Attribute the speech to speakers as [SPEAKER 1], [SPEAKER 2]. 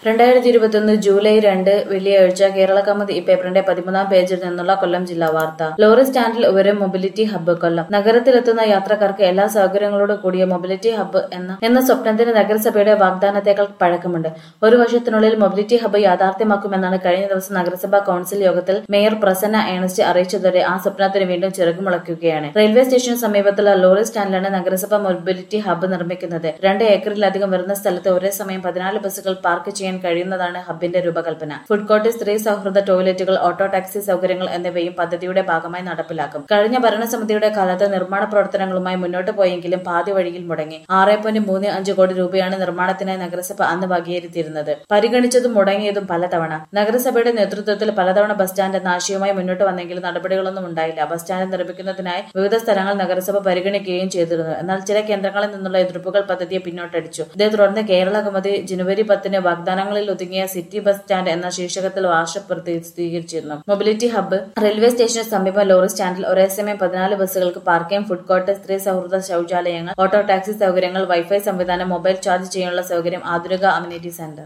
[SPEAKER 1] രണ്ടായിരത്തി ഇരുപത്തിയൊന്ന് ജൂലൈ രണ്ട് വെള്ളിയാഴ്ച കേരള കൗമുദി ഈ പേപ്പറിന്റെ പതിമൂന്നാം പേജിൽ നിന്നുള്ള കൊല്ലം ജില്ലാ വാർത്ത ലോറി സ്റ്റാൻഡിൽ ഒരു മൊബിലിറ്റി ഹബ്ബ് കൊല്ലം നഗരത്തിലെത്തുന്ന യാത്രക്കാർക്ക് എല്ലാ സൗകര്യങ്ങളോടും കൂടിയ മൊബിലിറ്റി ഹബ്ബ് എന്ന എന്ന സ്വപ്നത്തിന് നഗരസഭയുടെ വാഗ്ദാനത്തേക്കാൾ പഴക്കമുണ്ട് ഒരു വർഷത്തിനുള്ളിൽ മൊബിലിറ്റി ഹബ്ബ് യാഥാർത്ഥ്യമാക്കുമെന്നാണ് കഴിഞ്ഞ ദിവസം നഗരസഭാ കൌൺസിൽ യോഗത്തിൽ മേയർ പ്രസന്ന ഏണസ്റ്റ് അറിയിച്ചതോടെ ആ സ്വപ്നത്തിന് വീണ്ടും ചിറകുമുളയ്ക്കുകയാണ് റെയിൽവേ സ്റ്റേഷന് സമീപത്തുള്ള ലോറി സ്റ്റാൻഡിലാണ് നഗരസഭ മൊബിലിറ്റി ഹബ്ബ് നിർമ്മിക്കുന്നത് രണ്ട് ഏക്കറിലധികം വരുന്ന സ്ഥലത്ത് ഒരേ സമയം പതിനാല് ബസ്സുകൾ പാർക്ക് ചെയ്യാൻ കഴിയുന്നതാണ് ഹബ്ബിന്റെ രൂപകൽപ്പന ഫുഡ് കോർട്ട് സ്ത്രീ സൗഹൃദ ടോയ്ലറ്റുകൾ ഓട്ടോ ടാക്സി സൗകര്യങ്ങൾ എന്നിവയും പദ്ധതിയുടെ ഭാഗമായി നടപ്പിലാക്കും കഴിഞ്ഞ ഭരണസമിതിയുടെ കാലത്ത് നിർമ്മാണ പ്രവർത്തനങ്ങളുമായി മുന്നോട്ട് പോയെങ്കിലും പാതി വഴിയിൽ മുടങ്ങി ആറ് പോയിന്റ് മൂന്ന് അഞ്ച് കോടി രൂപയാണ് നിർമ്മാണത്തിനായി നഗരസഭ അന്ന് വകയിരുത്തിയിരുന്നത് പരിഗണിച്ചതും മുടങ്ങിയതും പലതവണ നഗരസഭയുടെ നേതൃത്വത്തിൽ പലതവണ ബസ് സ്റ്റാൻഡ് എന്ന ആശയവുമായി മുന്നോട്ട് വന്നെങ്കിലും നടപടികളൊന്നും ഉണ്ടായില്ല ബസ് സ്റ്റാൻഡ് നിർമ്മിക്കുന്നതിനായി വിവിധ സ്ഥലങ്ങൾ നഗരസഭ പരിഗണിക്കുകയും ചെയ്തിരുന്നു എന്നാൽ ചില കേന്ദ്രങ്ങളിൽ നിന്നുള്ള എതിർപ്പുകൾ പദ്ധതിയെ പിന്നോട്ടടിച്ചു ഇതേ തുടർന്ന് കേരള കൗമുദി ജനുവരി പത്തിന് വാഗ്ദാനങ്ങളിൽ ഒതുങ്ങിയ സിറ്റി ബസ് സ്റ്റാൻഡ് എന്ന ശീർഷകത്തിൽ വാർഷ പ്രസിദ്ധീകരിച്ചിരുന്നു മൊബിലിറ്റി ഹബ്ബ് റെയിൽവേ സ്റ്റേഷന് സമീപം ലോറി സ്റ്റാൻഡിൽ ഒരേ സമയം പതിനാല് ബസ്സുകൾക്ക് പാർക്കിംഗ് ഫുഡ് കോർട്ട് സ്ത്രീ സൗഹൃദ ശൌചാലയങ്ങൾ ഓട്ടോ ടാക്സി സൗകര്യങ്ങൾ വൈഫൈ സംവിധാനം മൊബൈൽ ചാർജ് ചെയ്യാനുള്ള സൗകര്യം ആധുനിക അമ്യൂണിറ്റി സെന്റർ